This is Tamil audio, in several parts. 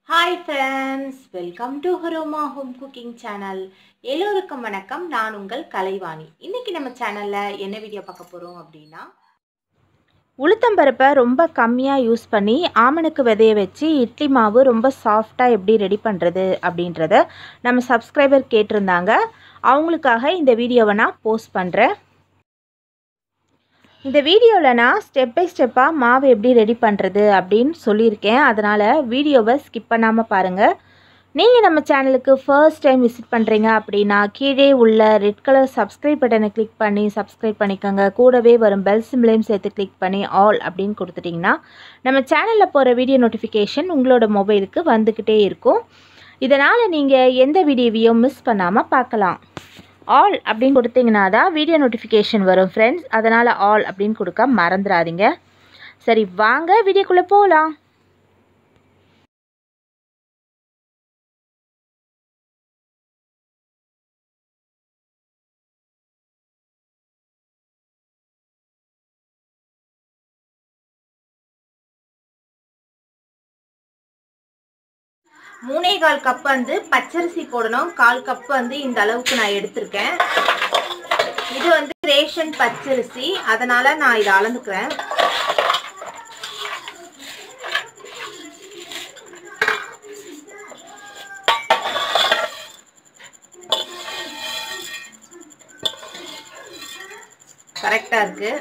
hi friends welcome to Haroma home cooking channel எல்லோருக்கும் வணக்கம் நான் உங்கள் கலைவாணி இன்னைக்கு நம்ம சேனலில் என்ன வீடியோ பார்க்க போகிறோம் அப்படின்னா உளுத்தம்பருப்பை ரொம்ப கம்மியாக யூஸ் பண்ணி ஆமணுக்கு விதைய வச்சு இட்லி மாவு ரொம்ப சாஃப்டாக எப்படி ரெடி பண்ணுறது அப்படின்றத நம்ம சப்ஸ்கிரைபர் கேட்டிருந்தாங்க அவங்களுக்காக இந்த வீடியோவை நான் போஸ்ட் பண்ணுறேன் இந்த வீடியோவில் நான் ஸ்டெப் பை ஸ்டெப்பாக மாவு எப்படி ரெடி பண்ணுறது அப்படின்னு சொல்லியிருக்கேன் அதனால் வீடியோவை ஸ்கிப் பண்ணாமல் பாருங்கள் நீங்கள் நம்ம சேனலுக்கு ஃபர்ஸ்ட் டைம் விசிட் பண்ணுறீங்க அப்படின்னா கீழே உள்ள ரெட் கலர் சப்ஸ்கிரைப் பட்டனை கிளிக் பண்ணி சப்ஸ்கிரைப் பண்ணிக்கோங்க கூடவே வரும் பெல் சிம்லையும் சேர்த்து கிளிக் பண்ணி ஆல் அப்படின்னு கொடுத்துட்டிங்கன்னா நம்ம சேனலில் போகிற வீடியோ நோட்டிஃபிகேஷன் உங்களோட மொபைலுக்கு வந்துக்கிட்டே இருக்கும் இதனால் நீங்கள் எந்த வீடியோவையும் மிஸ் பண்ணாமல் பார்க்கலாம் ஆல் அப்படின்னு கொடுத்தீங்கன்னா தான் வீடியோ நோட்டிஃபிகேஷன் வரும் ஃப்ரெண்ட்ஸ் அதனால் ஆல் அப்படின்னு கொடுக்க மறந்துடாதீங்க சரி வாங்க வீடியோக்குள்ளே போகலாம் மூணே கால் கப் வந்து பச்சரிசி போடணும் கால் கப் வந்து இந்த அளவுக்கு நான் எடுத்திருக்கேன் இது வந்து ரேஷன் பச்சரிசி அதனால நான் இதை அளந்துக்கிறேன் கரெக்டாக இருக்கு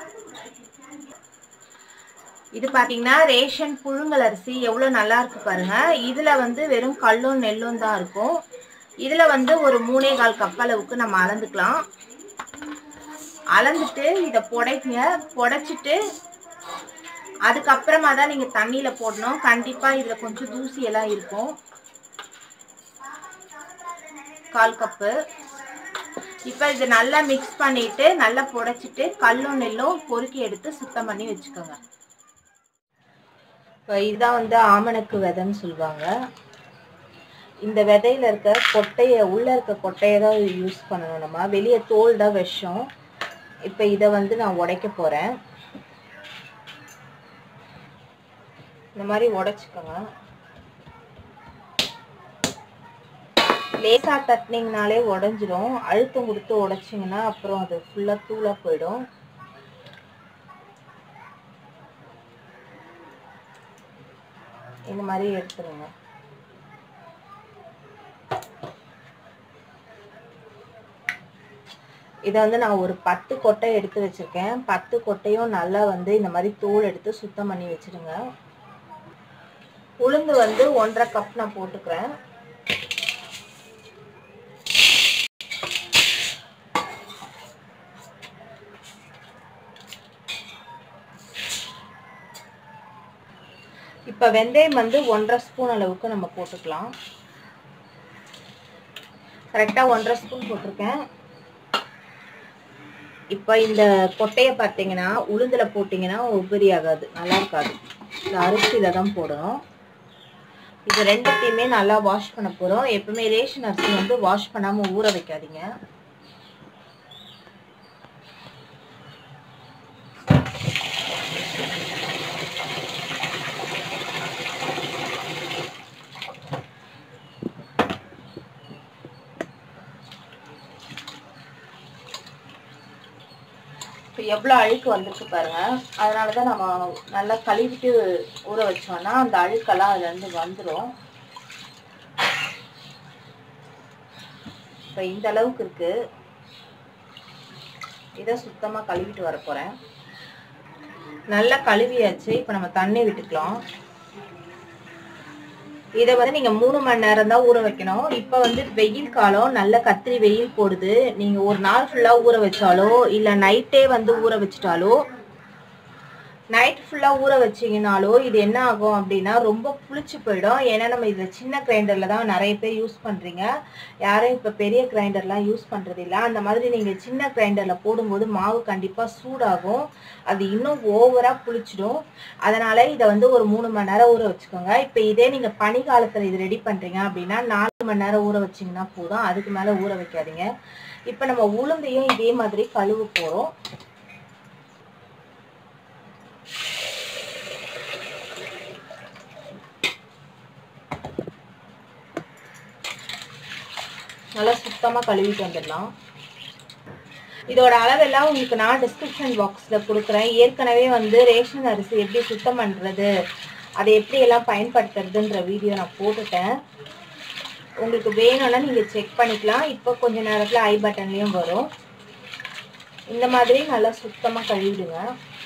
இது பார்த்தீங்கன்னா ரேஷன் புழுங்கல் அரிசி எவ்வளோ நல்லா இருக்கு பாருங்க இதில் வந்து வெறும் கல்லும் நெல்லும் தான் இருக்கும் இதில் வந்து ஒரு மூணே கால் கப் அளவுக்கு நம்ம அளந்துக்கலாம் அளந்துட்டு இதை புடைங்க புடைச்சிட்டு அதுக்கப்புறமா தான் நீங்கள் தண்ணியில் போடணும் கண்டிப்பாக இதில் கொஞ்சம் தூசி எல்லாம் இருக்கும் கால் கப்பு இப்போ இது நல்லா மிக்ஸ் பண்ணிட்டு நல்லா புடைச்சிட்டு கல்லும் நெல்லும் பொறுக்கி எடுத்து சுத்தம் பண்ணி வச்சுக்கோங்க இப்போ இதுதான் வந்து ஆமணக்கு விதைன்னு சொல்லுவாங்க இந்த விதையில இருக்க கொட்டையை உள்ளே இருக்க கொட்டையை தான் யூஸ் பண்ணணும் நம்ம வெளியே தோல் தான் விஷம் இப்போ இதை வந்து நான் உடைக்க போகிறேன் இந்த மாதிரி உடைச்சிக்கோங்க லேசாக தட்டினீங்கனாலே உடஞ்சிரும் அழுத்தம் கொடுத்து உடைச்சிங்கன்னா அப்புறம் அது ஃபுல்லாக தூளாக போயிடும் இந்த மாதிரி எடுத்துருங்க இதை வந்து நான் ஒரு பத்து கொட்டை எடுத்து வச்சிருக்கேன் பத்து கொட்டையும் நல்லா வந்து இந்த மாதிரி தோல் எடுத்து சுத்தம் பண்ணி வச்சிருங்க உளுந்து வந்து ஒன்றரை கப் நான் போட்டுக்கிறேன் இப்போ வெந்தயம் வந்து ஒன்றரை ஸ்பூன் அளவுக்கு நம்ம போட்டுக்கலாம் கரெக்டாக ஒன்றரை ஸ்பூன் போட்டிருக்கேன் இப்போ இந்த கொட்டையை பார்த்தீங்கன்னா உளுந்தில் போட்டிங்கன்னா உபரி ஆகாது நல்லா இருக்காது இந்த அரிசியில் தான் போடணும் இது ரெண்டுத்தையுமே நல்லா வாஷ் பண்ண போகிறோம் எப்பவுமே ரேஷன் அரிசி வந்து வாஷ் பண்ணாமல் ஊற வைக்காதீங்க இப்போ எவ்வளோ அழுக்கு வந்துருக்கு பாருங்க அதனால தான் நம்ம நல்லா கழுவிட்டு ஊற வச்சோம்னா அந்த அழுக்கெல்லாம் அதுலேருந்து வந்துடும் இப்போ இந்த அளவுக்கு இருக்கு இதை சுத்தமாக கழுவிட்டு வர போகிறேன் நல்லா கழுவியாச்சு இப்போ நம்ம தண்ணி விட்டுக்கலாம் இதை வந்து நீங்க மூணு மணி நேரம் தான் ஊற வைக்கணும் இப்ப வந்து வெயில் காலம் நல்ல கத்திரி வெயில் போடுது நீங்க ஒரு நாள் ஃபுல்லா ஊற வச்சாலோ இல்ல நைட்டே வந்து ஊற வச்சிட்டாலோ நைட் ஃபுல்லா ஊற வச்சீங்கனாலோ இது என்ன ஆகும் அப்படின்னா ரொம்ப புளிச்சு போயிடும் ஏன்னா நம்ம இதை சின்ன கிரைண்டர்ல தான் நிறைய பேர் யூஸ் பண்றீங்க யாரும் இப்ப பெரிய கிரைண்டர்லாம் யூஸ் பண்றது இல்ல அந்த மாதிரி நீங்க சின்ன கிரைண்டர்ல போடும்போது மாவு கண்டிப்பா சூடாகும் அது இன்னும் ஓவரா புளிச்சிடும் அதனால இதை வந்து ஒரு மூணு மணி நேரம் ஊற வச்சுக்கோங்க இப்போ இதே நீங்க பனி காலத்துல இது ரெடி பண்றீங்க அப்படின்னா நாலு மணி நேரம் ஊற வச்சீங்கன்னா போதும் அதுக்கு மேல ஊற வைக்காதீங்க இப்போ நம்ம உளுந்தையும் இதே மாதிரி கழுவு போறோம் நல்லா சுத்தமாக கழுவிட்டு வந்துடலாம் இதோட அளவெல்லாம் உங்களுக்கு நான் டிஸ்கிரிப்ஷன் பாக்ஸில் கொடுக்குறேன் ஏற்கனவே வந்து ரேஷன் அரிசி எப்படி சுத்தம் பண்ணுறது அதை எப்படி எல்லாம் பயன்படுத்துறதுன்ற வீடியோ நான் போட்டுட்டேன் உங்களுக்கு வேணும்னா நீங்கள் செக் பண்ணிக்கலாம் இப்போ கொஞ்ச நேரத்தில் ஐ பட்டன்லேயும் வரும் இந்த மாதிரி நல்லா சுத்தமாக கழுவிடுங்க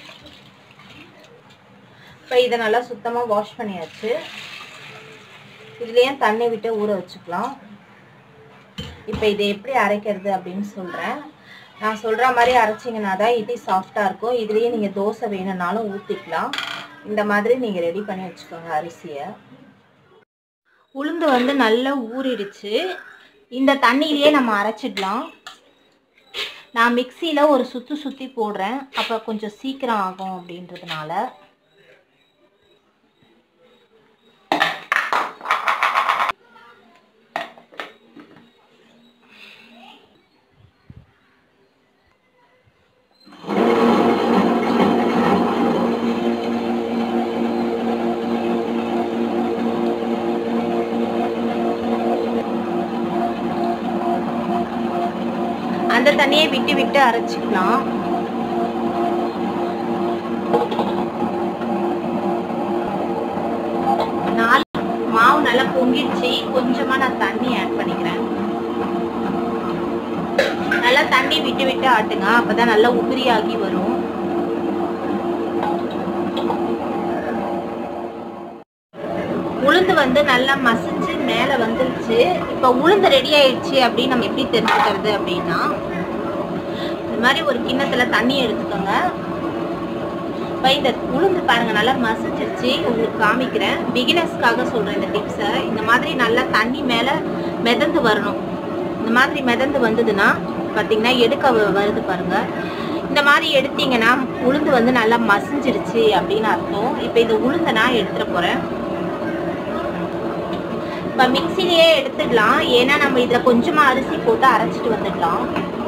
இப்போ இதை நல்லா சுத்தமாக வாஷ் பண்ணியாச்சு இதுலேயும் தண்ணி விட்டு ஊற வச்சுக்கலாம் இப்போ இதை எப்படி அரைக்கிறது அப்படின்னு சொல்கிறேன் நான் சொல்கிற மாதிரி அரைச்சிங்கன்னா தான் இட்லி சாஃப்டாக இருக்கும் இதுலேயே நீங்கள் தோசை வேணும்னாலும் ஊற்றிக்கலாம் இந்த மாதிரி நீங்கள் ரெடி பண்ணி வச்சுக்கோங்க அரிசியை உளுந்து வந்து நல்லா ஊறிடுச்சு இந்த தண்ணியிலேயே நம்ம அரைச்சிடலாம் நான் மிக்சியில் ஒரு சுற்றி சுற்றி போடுறேன் அப்போ கொஞ்சம் சீக்கிரம் ஆகும் அப்படின்றதுனால அந்த தண்ணியை விட்டு விட்டு அரைச்சிக்கலாம் நாலு மாவு நல்லா பொங்கிடுச்சு கொஞ்சமா நான் தண்ணி ஆட் பண்ணிக்கிறேன் நல்லா தண்ணி விட்டு விட்டு ஆட்டுங்க அப்பதான் நல்லா உதிரியாகி வரும் உளுந்து வந்து நல்லா மசிஞ்சு மேலே வந்துருச்சு இப்போ உளுந்து ரெடி ஆயிடுச்சு அப்படின்னு நம்ம எப்படி தெரிஞ்சுக்கிறது அப்படின்னா இந்த மாதிரி ஒரு கிண்ணத்துல தண்ணி எடுத்துக்கோங்க இப்போ இந்த உளுந்து பாருங்க நல்லா மசிஞ்சிருச்சு உங்களுக்கு காமிக்கிறேன் பிகினர்ஸ்க்காக சொல்றேன் இந்த டிப்ஸை இந்த மாதிரி நல்லா தண்ணி மேலே மிதந்து வரணும் இந்த மாதிரி மிதந்து வந்ததுன்னா பார்த்தீங்கன்னா எடுக்க வ- வருது பாருங்க இந்த மாதிரி எடுத்தீங்கன்னா உளுந்து வந்து நல்லா மசிஞ்சிருச்சு அப்படின்னு அர்த்தம் இப்போ இந்த உளுந்தை நான் எடுத்துட போறேன் இப்போ மிக்சிலேயே எடுத்துடலாம் ஏன்னா நம்ம இதில் கொஞ்சமாக அரிசி போட்டு அரைச்சிட்டு வந்துடலாம்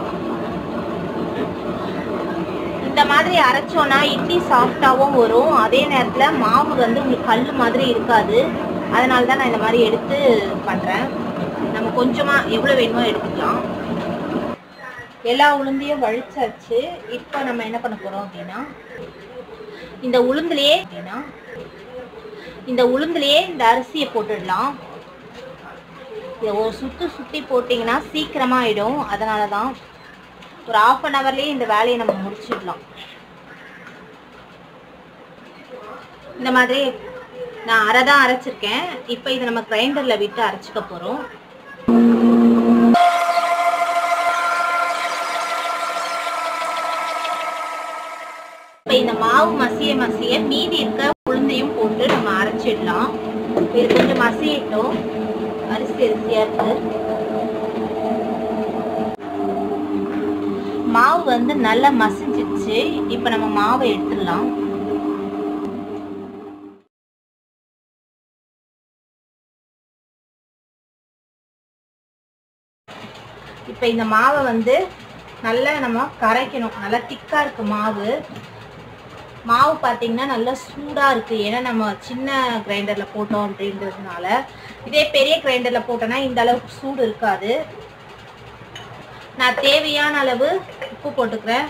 இந்த மாதிரி அரைச்சோன்னா இட்லி சாஃப்டாகவும் வரும் அதே நேரத்தில் மாவு வந்து உங்களுக்கு கல் மாதிரி இருக்காது அதனால தான் நான் இந்த மாதிரி எடுத்து பண்ணுறேன் நம்ம கொஞ்சமாக எவ்வளோ வேணுமோ எடுத்துக்கலாம் எல்லா உளுந்தையும் வழிச்சாச்சு இப்போ நம்ம என்ன பண்ண போகிறோம் அப்படின்னா இந்த உளுந்துலையே அப்படின்னா இந்த உளுந்துலையே இந்த அரிசியை போட்டுடலாம் இதை ஒரு சுத்து சுற்றி போட்டிங்கன்னா சீக்கிரமாக ஆயிடும் அதனால தான் ஒரு ஆஃப் அன் ஹவர்லேயே இந்த வேலையை நம்ம முடிச்சிடலாம் இந்த மாதிரி நான் அரை தான் அரைச்சிருக்கேன் இப்போ இதை நம்ம கிரைண்டரில் விட்டு அரைச்சிக்க போகிறோம் இப்போ இந்த மாவு மசிய மசிய மீதி இருக்க உளுந்தையும் போட்டு நம்ம அரைச்சிடலாம் இது கொஞ்சம் மசியட்டும் அரிசி அரிசியா இருக்கு மாவு வந்து நல்லா மசிஞ்சிடுச்சு இப்போ நம்ம மாவை எடுத்துடலாம் இப்போ இந்த மாவை வந்து நல்லா நம்ம கரைக்கணும் நல்லா திக்கா இருக்கு மாவு மாவு பார்த்தீங்கன்னா நல்லா சூடாக இருக்குது ஏன்னா நம்ம சின்ன கிரைண்டரில் போட்டோம் அப்படின்றதுனால இதே பெரிய கிரைண்டரில் போட்டோன்னா இந்த அளவுக்கு சூடு இருக்காது நான் தேவையான அளவு உப்பு போட்டுக்கிறேன்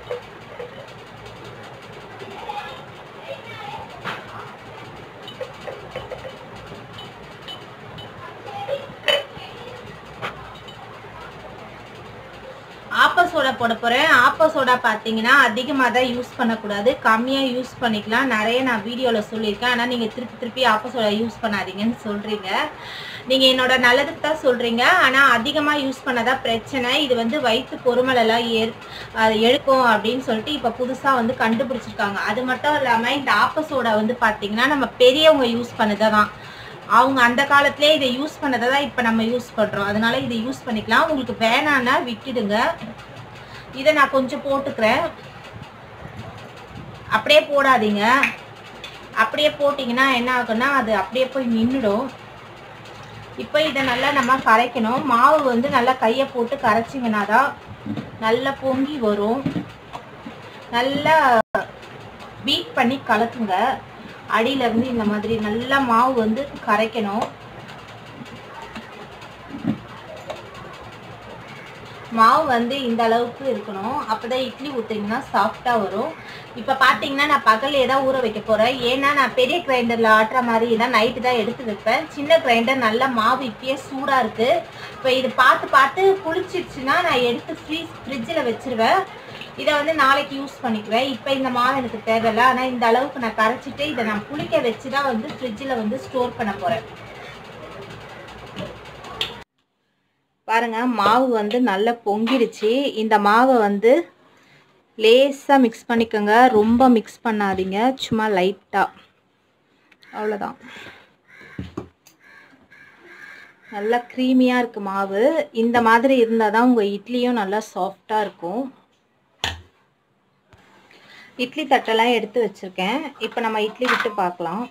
ஆப்ப சோடா போட போகிறேன் ஆப்ப சோடா பார்த்தீங்கன்னா அதிகமாக தான் யூஸ் பண்ணக்கூடாது கம்மியாக யூஸ் பண்ணிக்கலாம் நிறைய நான் வீடியோவில் சொல்லியிருக்கேன் ஆனால் நீங்கள் திருப்பி திருப்பி ஆப்ப சோடா யூஸ் பண்ணாதீங்கன்னு சொல்கிறீங்க நீங்கள் என்னோட நல்லதுக்கு தான் சொல்கிறீங்க ஆனால் அதிகமாக யூஸ் பண்ணதான் பிரச்சனை இது வந்து வயிற்று பொறுமலெல்லாம் ஏற் அது எடுக்கும் அப்படின்னு சொல்லிட்டு இப்போ புதுசாக வந்து கண்டுபிடிச்சிருக்காங்க அது மட்டும் இல்லாமல் இந்த ஆப்ப சோடா வந்து பார்த்தீங்கன்னா நம்ம பெரியவங்க யூஸ் பண்ணதை தான் அவங்க அந்த காலத்திலே இதை யூஸ் பண்ணதை தான் இப்போ நம்ம யூஸ் பண்ணுறோம் அதனால இதை யூஸ் பண்ணிக்கலாம் உங்களுக்கு வேணான்னா விட்டுடுங்க இதை நான் கொஞ்சம் போட்டுக்கிறேன் அப்படியே போடாதீங்க அப்படியே போட்டிங்கன்னா என்ன ஆகும்னா அது அப்படியே போய் நின்றுடும் இப்போ இதை நல்லா நம்ம கரைக்கணும் மாவு வந்து நல்லா கையை போட்டு கரைச்சிங்கன்னா தான் நல்லா பொங்கி வரும் நல்லா பீட் பண்ணி கலக்குங்க அடியில இருந்து இந்த மாதிரி நல்லா மாவு வந்து கரைக்கணும் மாவு வந்து இந்த அளவுக்கு இருக்கணும் அப்பதான் இட்லி ஊற்றிங்கன்னா சாஃப்டாக வரும் இப்போ பார்த்தீங்கன்னா நான் பகல்லே தான் ஊற வைக்க போகிறேன் ஏன்னா நான் பெரிய கிரைண்டரில் ஆட்டுற மாதிரி தான் நைட்டு தான் எடுத்து வைப்பேன் சின்ன கிரைண்டர் நல்லா மாவு இப்பயே சூடாக இருக்குது இப்போ இது பார்த்து பார்த்து புளிச்சிருச்சுன்னா நான் எடுத்து ஃப்ரீஸ் ஃப்ரிட்ஜில் வச்சிருவேன் இதை வந்து நாளைக்கு யூஸ் பண்ணிக்குவேன் இப்போ இந்த மாவு எனக்கு தேவையில்லை ஆனால் இந்த அளவுக்கு நான் கரைச்சிட்டு இதை நான் புளிக்க வச்சு தான் வந்து ஃப்ரிட்ஜில் வந்து ஸ்டோர் பண்ண போகிறேன் பாருங்க மாவு வந்து நல்லா பொங்கிடுச்சு இந்த மாவை வந்து லேசாக மிக்ஸ் பண்ணிக்கோங்க ரொம்ப மிக்ஸ் பண்ணாதீங்க சும்மா லைட்டாக அவ்வளோதான் நல்லா க்ரீமியாக இருக்குது மாவு இந்த மாதிரி இருந்தால் தான் உங்கள் இட்லியும் நல்லா சாஃப்டாக இருக்கும் இட்லி தட்டெல்லாம் எடுத்து வச்சுருக்கேன் இப்போ நம்ம இட்லி விட்டு பார்க்கலாம்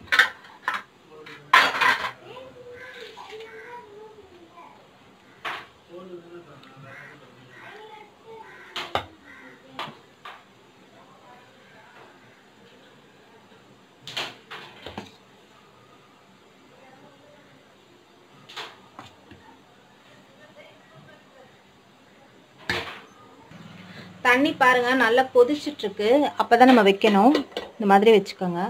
தண்ணி பாருங்க நல்லா கொதிச்சுட்டு இருக்கு அப்பதான் நம்ம வைக்கணும் இந்த மாதிரி வச்சுக்கோங்க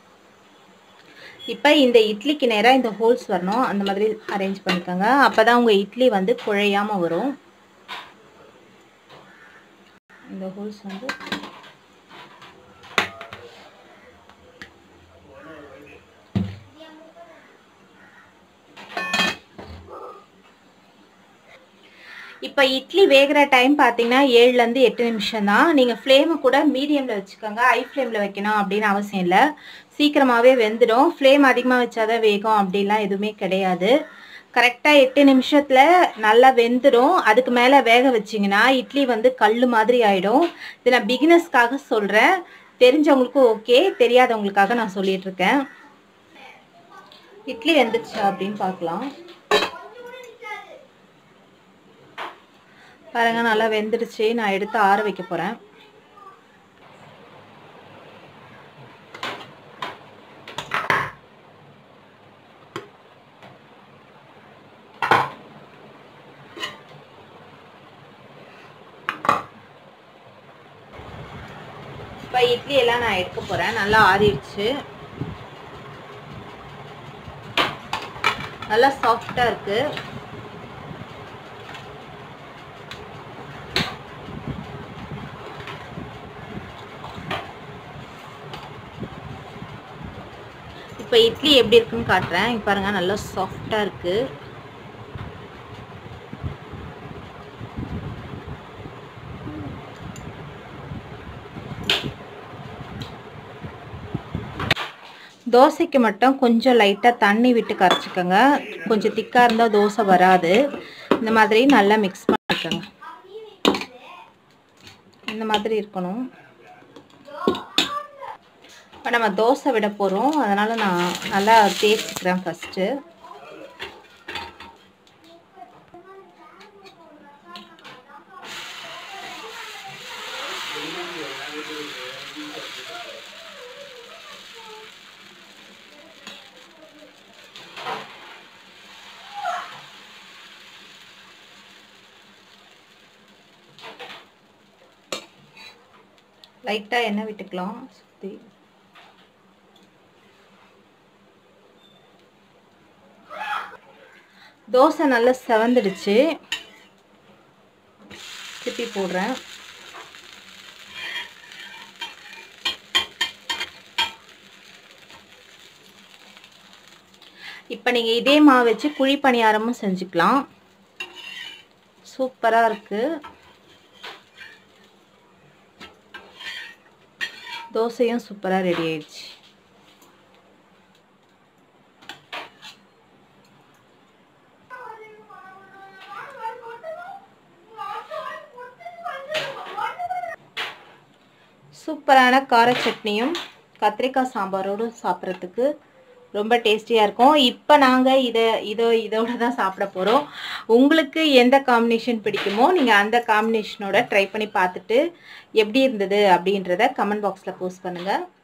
இப்போ இந்த இட்லிக்கு நேராக இந்த ஹோல்ஸ் வரணும் அந்த மாதிரி அரேஞ்ச் பண்ணிக்கோங்க அப்பதான் உங்க இட்லி வந்து குழையாம வரும் இந்த ஹோல்ஸ் வந்து இப்போ இட்லி வேகிற டைம் பார்த்தீங்கன்னா ஏழுலேருந்து எட்டு நிமிஷம் தான் நீங்கள் ஃப்ளேமை கூட மீடியமில் வச்சுக்கோங்க ஹை ஃப்ளேமில் வைக்கணும் அப்படின்னு அவசியம் இல்லை சீக்கிரமாகவே வெந்துடும் ஃப்ளேம் அதிகமாக வச்சாதான் வேகும் அப்படிலாம் எதுவுமே கிடையாது கரெக்டாக எட்டு நிமிஷத்தில் நல்லா வெந்துடும் அதுக்கு மேலே வேக வச்சிங்கன்னா இட்லி வந்து கல் மாதிரி ஆகிடும் இது நான் பிகினர்ஸ்க்காக சொல்கிறேன் தெரிஞ்சவங்களுக்கும் ஓகே தெரியாதவங்களுக்காக நான் சொல்லிட்டு இருக்கேன் இட்லி வெந்துருச்சா அப்படின்னு பார்க்கலாம் பாருங்க நல்லா வெந்துடுச்சு நான் எடுத்து ஆற வைக்க போறேன் இப்போ இட்லி எல்லாம் நான் எடுக்க போறேன் நல்லா ஆறிடுச்சு நல்லா சாஃப்டா இருக்கு இப்போ இட்லி எப்படி இருக்குன்னு காட்டுறேன் இங்க பாருங்க நல்லா சாஃப்டா இருக்கு தோசைக்கு மட்டும் கொஞ்சம் லைட்டாக தண்ணி விட்டு கரைச்சிக்கோங்க கொஞ்சம் திக்காக இருந்தால் தோசை வராது இந்த மாதிரி நல்லா மிக்ஸ் பண்ணிக்கோங்க இந்த மாதிரி இருக்கணும் இப்போ நம்ம தோசை விட போகிறோம் அதனால் நான் நல்லா தேய்ச்சிக்கிறேன் ஃபஸ்ட்டு லைட்டாக எண்ணெய் விட்டுக்கலாம் சுற்றி தோசை நல்லா செவந்துடுச்சு திருப்பி போடுறேன் இப்போ நீங்கள் இதே மாவு வச்சு குழி பணியாரமும் செஞ்சுக்கலாம் சூப்பராக இருக்குது தோசையும் சூப்பராக ரெடி ஆயிடுச்சு சூப்பரான கார சட்னியும் கத்திரிக்காய் சாம்பாரோடு சாப்பிட்றதுக்கு ரொம்ப டேஸ்டியாக இருக்கும் இப்போ நாங்கள் இதை இதோ இதோட தான் சாப்பிட போகிறோம் உங்களுக்கு எந்த காம்பினேஷன் பிடிக்குமோ நீங்கள் அந்த காம்பினேஷனோட ட்ரை பண்ணி பார்த்துட்டு எப்படி இருந்தது அப்படின்றத கமெண்ட் பாக்ஸில் போஸ்ட் பண்ணுங்கள்